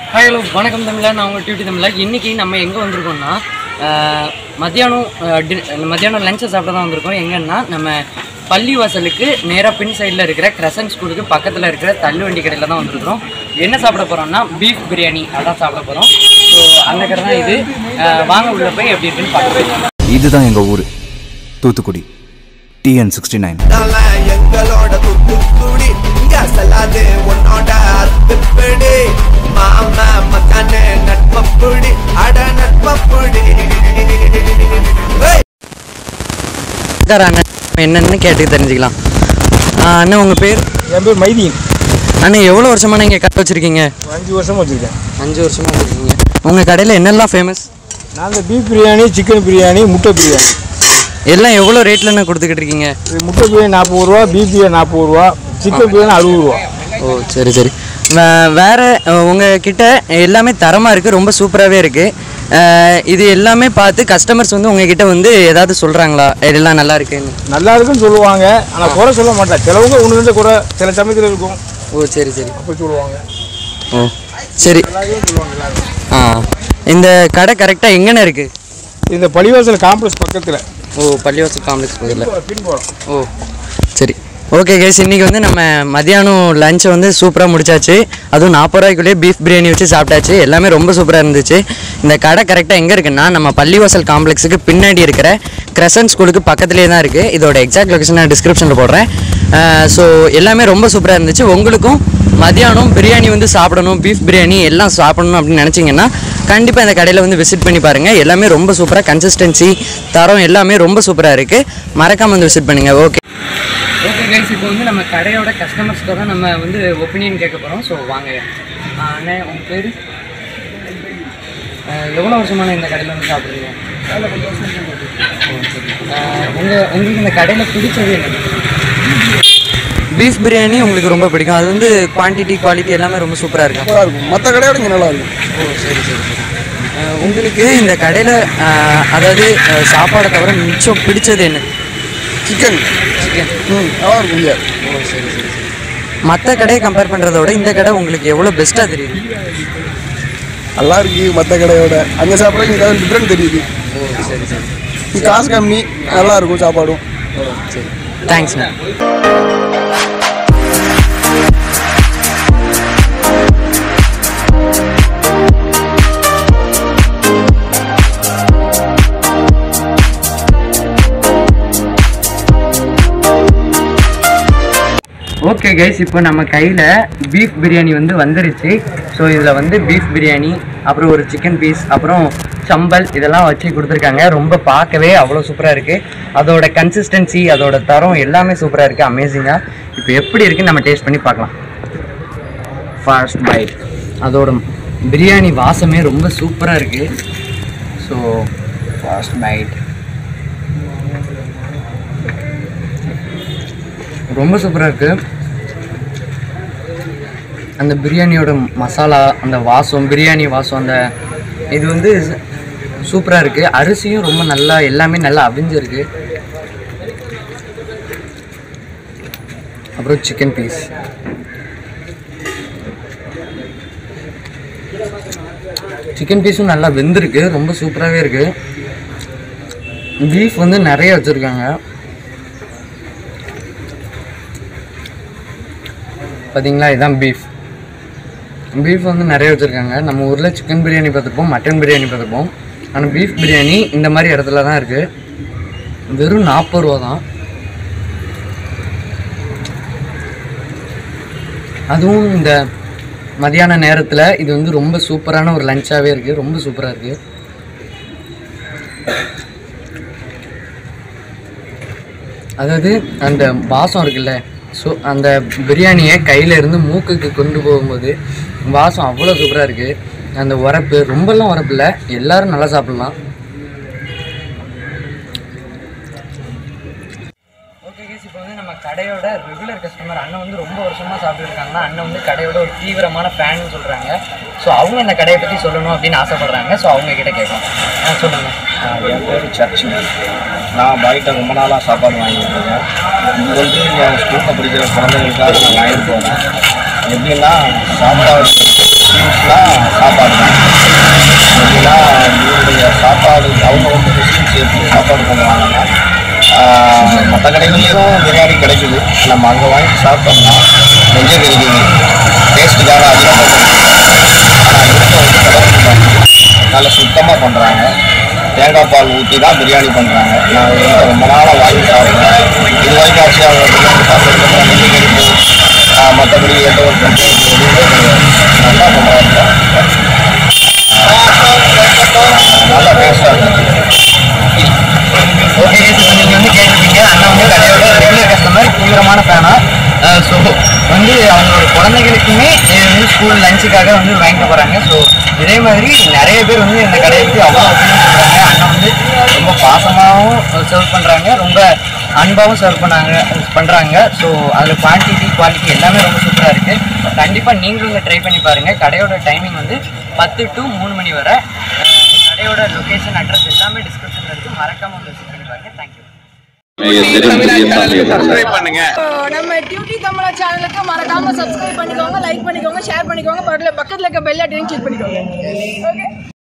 hi hello வணக்கம் தமிழா நான் உங்கள் டியூட்டி தமிழா இன்றைக்கி நம்ம எங்கே வந்திருக்கோம்னா ஆஹ், மத்தியானம் ஆஹ், டி- மத்தியானம் லஞ்சை சாப்பிட தான் வந்திருக்கோம் எங்கன்னா நம்ம பள்ளிவாசலுக்கு நேராக பின் சைடில் இருக்கிற கிரசன்ட் ஸ்கூலுக்கு பக்கத்தில் இருக்கிற தள்ளுவண்டி கடையில் தான் வந்திருக்கிறோம் என்ன சாப்பிட போகிறோம்னா பீஃப் பிரியாணி அதான் சாப்பிட போகிறோம் ஸோ அந்த கடை தான் இது ஆஹ், வாங்க உள்ளே போய் எப்படி இருக்குன்னு பார்க்கலாம் இதுதான் எங்க ஊரு தூத்துக்குடி டிஎன் சிக்ஸ்டி நைன் தல எங்களோட தூத்துக்குடி இங்க செல்லாது உன்னோட அத்துப்பிடி மாமா மக்கானே நட்பப்புடி அட நட்பப்புடி ஏய் சார் அண்ணன் என்னென்னு கேட்டு தெரிஞ்சுக்கலாம் ஆஹ், அண்ணன் உங்கள் பேர் என் பேர் மைதீன் அண்ணன் எவ்வளோ வருஷமாக நீங்கள் கடை வச்சுருக்கீங்க அஞ்சு வருஷமா வச்சுருக்கேன் அஞ்சு வருஷமாக வச்சுருக்கீங்க உங்கள் கடையில் என்னெல்லாம் ஃபேமஸ் நாங்கள் பீஃப் பிரியாணி சிக்கன் பிரியாணி முட்டை பிரியாணி எல்லாம் எவ்வளோ ரேட்லண்ணே கொடுத்துக்கிட்டு இருக்கீங்க இது முட்டை பிரியாணி நாற்பது ரூபா பீஃப் பிரியாணி நாற்பது ரூபா சிக்கன் பிரியாணி அறுபது ரூபா ஓ சரி சரி வே- வேற அஹ், உங்ககிட்ட எல்லாமே தரமாக இருக்குது ரொம்ப சூப்பராகவே இருக்குது இது எல்லாமே பார்த்து கஸ்டமர்ஸ் வந்து உங்ககிட்ட வந்து ஏதாவது சொல்கிறாங்களா இதெல்லாம் நல்லா இருக்குன்னு நல்லா இருக்குன்னு சொல்லுவாங்க ஆனால் குறை சொல்ல மாட்டேன் சிலவங்க ஒன்று ரெண்டு குறை சில சமயத்தில் இருக்கும் ஓ சரி சரி அப்போ சொல்லுவாங்க ஓ சரி எல்லாத்தையும் சொல்லுவாங்க எல்லாரும் ஆ இந்த கடை கரெக்டாக எங்கண்ணே இருக்குது இந்த பள்ளிவாசல் காம்ப்ளெக்ஸ் பக்கத்தில் ஓ பள்ளிவாசல் காம்ப்ளெக்ஸ் பக்கத்தில் பின்போகிறோம் ஓ சரி ஓகே கைஸ் இன்றைக்கி வந்து நம்ம மதியானம் லஞ்சை வந்து சூப்பராக முடிச்சாச்சு அதுவும் நாற்பது ரூபாய்க்குள்ளேயே பீஃப் பிரியாணி வச்சு சாப்பிட்டாச்சு எல்லாமே ரொம்ப சூப்பராக இருந்துச்சு இந்த கடை கரெக்டாக எங்கே இருக்குன்னா நம்ம பள்ளிவாசல் காம்ப்ளெக்ஸுக்கு பின்னாடி இருக்கிற கிரசன்ட் ஸ்கூலுக்கு பக்கத்துலேயே தான் இருக்குது இதோட எக்ஸாக்ட் லொகேஷன் நான் டிஸ்கிரிப்ஷனில் போடுறேன் ஸோ எல்லாமே ரொம்ப சூப்பராக இருந்துச்சு உங்களுக்கும் மதியானம் பிரியாணி வந்து சாப்பிடணும் பீஃப் பிரியாணி எல்லாம் சாப்பிடணும் அப்படின்னு நினச்சிங்கன்னா கண்டிப்பாக இந்த கடையில் வந்து விசிட் பண்ணி பாருங்கள் எல்லாமே ரொம்ப சூப்பராக கன்சிஸ்டன்சி தரம் எல்லாமே ரொம்ப சூப்பராக இருக்குது மறக்காமல் வந்து விசிட் பண்ணுங்கள் ஓகே ஓகே கைஸ் இப்போ வந்து நம்ம கடையோட கஸ்டமர்ஸ்க்கு தான் நம்ம வந்து ஒப்பீனியன் கேட்க போகிறோம் ஸோ வாங்க ஆ, அண்ணே உங்கள் பேர் எவ்வளோ வருஷமான இந்த கடையில் வந்து சாப்பிட்றீங்க உங்கள் உங்களுக்கு இந்த கடையில் பிடிச்சது என்ன பீஃப் பிரியாணி உங்களுக்கு ரொம்ப பிடிக்கும் அது வந்து குவான்டிட்டி குவாலிட்டி எல்லாமே ரொம்ப சூப்பராக இருக்கும் சூப்பராக இருக்கும் மற்ற கடையோட இங்கே நல்லா இருக்கும் ஓ சரி சரி சரி அஹ், உங்களுக்கு இந்த கடையில் அதாவது அஹ், சாப்பாடை தவிர மிச்சம் பிடிச்சது என்ன சிக்கன் சிக்கன் ம் நல்லா இருக்கும் இங்கே ஓ சரி சரி சரி மற்ற கடையை கம்பேர் பண்ணுறத விட இந்த கடை உங்களுக்கு எவ்வளோ பெஸ்ட்டாக தெரியுது நல்லா இருக்கு மற்ற கடையோட அங்கே சாப்பிட இங்கே ஏதாவது டிஃப்ரெண்ட் தெரியுது ஓ சரி சரி இங்க காசு கம்மி நல்லா இருக்கும் சாப்பாடும் ஓ சரி தேங்க்ஸ் மேம் ஓகே கைஸ் இப்போ நம்ம கையில் பீஃப் பிரியாணி வந்து வந்துருச்சு ஸோ இதில் வந்து பீஃப் பிரியாணி அப்புறம் ஒரு சிக்கன் பீஸ் அப்புறம் சம்பல் இதெல்லாம் வச்சு கொடுத்துருக்காங்க ரொம்ப பார்க்கவே அவ்வளோ சூப்பராக இருக்குது அதோட கன்சிஸ்டன்சி அதோட தரம் எல்லாமே சூப்பராக இருக்குது அமேசிங்காக இப்போ எப்படி இருக்குன்னு நம்ம டேஸ்ட் பண்ணி பார்க்கலாம் ஃபர்ஸ்ட் பைட் அதோட பிரியாணி வாசமே ரொம்ப சூப்பராக இருக்குது ஸோ ஃபர்ஸ்ட் பைட் ரொம்ப சூப்பராக இருக்குது அந்த பிரியாணியோட மசாலா அந்த வாசம் பிரியாணி வாசம் அந்த இது வந்து சூப்பராக இருக்குது அரிசியும் ரொம்ப நல்லா எல்லாமே நல்லா அவிஞ்சிருக்கு அப்புறம் சிக்கன் பீஸ் சிக்கன் பீஸும் நல்லா வெந்திருக்கு ரொம்ப சூப்பராகவே இருக்குது பீஃப் வந்து நிறைய வச்சுருக்காங்க பார்த்தீங்களா இதுதான் பீஃப் பீஃப் வந்து நிறைய வச்சுருக்காங்க நம்ம ஊரில் சிக்கன் பிரியாணி பார்த்துருப்போம் மட்டன் பிரியாணி பார்த்துருப்போம் ஆனால் பீஃப் பிரியாணி இந்த மாதிரி இடத்துல தான் இருக்குது வெறும் நாற்பது ரூபா தான் அதுவும் இந்த மதியான நேரத்தில் இது வந்து ரொம்ப சூப்பரான ஒரு லஞ்சாகவே இருக்குது ரொம்ப சூப்பராக இருக்குது அதாவது அந்த வாசம் இருக்குல்ல ஸோ அந்த பிரியாணியை கையில இருந்து மூக்குக்கு கொண்டு போகும்போது வாசம் அவ்வளோ சூப்பராக இருக்குது அந்த உரப்பு ரொம்பலாம் உரப்பு இல்லை எல்லாரும் நல்லா சாப்பிட்லாம் ஓகே கேஸ் இப்போ வந்து நம்ம கடையோட ரெகுலர் கஸ்டமர் அண்ணன் வந்து ரொம்ப வருஷமாக சாப்பிட்டுருக்காங்கன்னா அண்ணன் வந்து கடையோட ஒரு தீவிரமான ஃபேன்னு சொல்கிறாங்க ஸோ அவங்க இந்த கடையை பற்றி சொல்லணும் அப்படின்னு ஆசைப்படுறாங்க ஸோ அவங்க கிட்ட கேட்கலாம் ஆ சொல்லுங்கள் என் பேர் சர்ச் நான் பாய்கிட்ட ரொம்ப நாளாக சாப்பாடு வாங்கிட்டு இருக்கேன் இது வந்து என் ஸ்கூலில் படிக்கிற குழந்தைங்களுக்காக நான் வாங்கிட்டு போகிறேன் எப்படின்னா சாப்பாடு சீட்ஸ்லாம் லஞ்ச் எப்படி சாப்பாடு பண்ணுவாங்கன்னா மற்ற கடைகள்லையும் பிரியாணி கிடைக்குது நம்ம அங்கே வாங்கி சாப்பிட்டோம்னா நெஞ்ச கிடைக்குது டேஸ்ட்டுக்காக அதிகமாக ஆனால் இவங்க வந்து கடவுள் பண்ணி நல்லா சுத்தமாக பண்ணுறாங்க தேங்காய் பால் ஊற்றி தான் பிரியாணி பண்ணுறாங்க நான் இவங்க ரொம்ப நாளாக வாங்கி சாப்பிட்றேன் இது வரைக்கும் ஆச்சு அவங்க பிரியாணி சாப்பிட்றதுக்கு நெஞ்சு கிடைக்கும் மற்றபடி எந்த ஒரு கம்ப்ளைண்ட் எதுவுமே கிடையாது நல்லா பண்ணுறாங்க நல்லா டேஸ்ட்டாக இருக்குது ஓகே இப்போ நீங்கள் வந்து கேட்டிருக்கீங்க அண்ணா வந்து கடையோட ரெகுலர் கஸ்டமர் தீவிரமான ஃபேனா ஸோ வந்து அவங்களோட குழந்தைகளுக்குமே இது வந்து ஸ்கூல் லஞ்சுக்காக வந்து வாங்கிட்டு போகிறாங்க ஸோ இதே மாதிரி நிறைய பேர் வந்து இந்த கடையை பற்றி அவ்வளோ ஒப்பீனியன் சொல்கிறாங்க அண்ணா வந்து ரொம்ப பாசமாகவும் சர்வ் பண்ணுறாங்க ரொம்ப அன்பாகவும் சர்வ் பண்ணாங்க பண்ணுறாங்க ஸோ அதில் குவான்டிட்டி குவாலிட்டி எல்லாமே ரொம்ப சூப்பராக இருக்குது கண்டிப்பாக நீங்களும் இங்கே ட்ரை பண்ணி பாருங்கள் கடையோட டைமிங் வந்து பத்து டு மூணு மணி வரை அஹ் கடையோட லொகேஷன் அட்ரஸ் எல்லாமே டிஸ்கிரிப்ஷனில் இருக்குது மறக்காமல் வந்து விசிட் பண்ணி பாருங்கள் தேங்க்யூ நம்ம டியூட்டி தமிழா சேனலுக்கு மறக்காம சப்ஸ்கிரைப் பண்ணிக்கோங்க லைக் பண்ணிக்கோங்க ஷேர் பண்ணிக்கோங்க பக்கத்துல பக்கத்துல இருக்க பெல் ஐட்டனையும் கிளிக் பண்ணிக்கோங்க ஓகே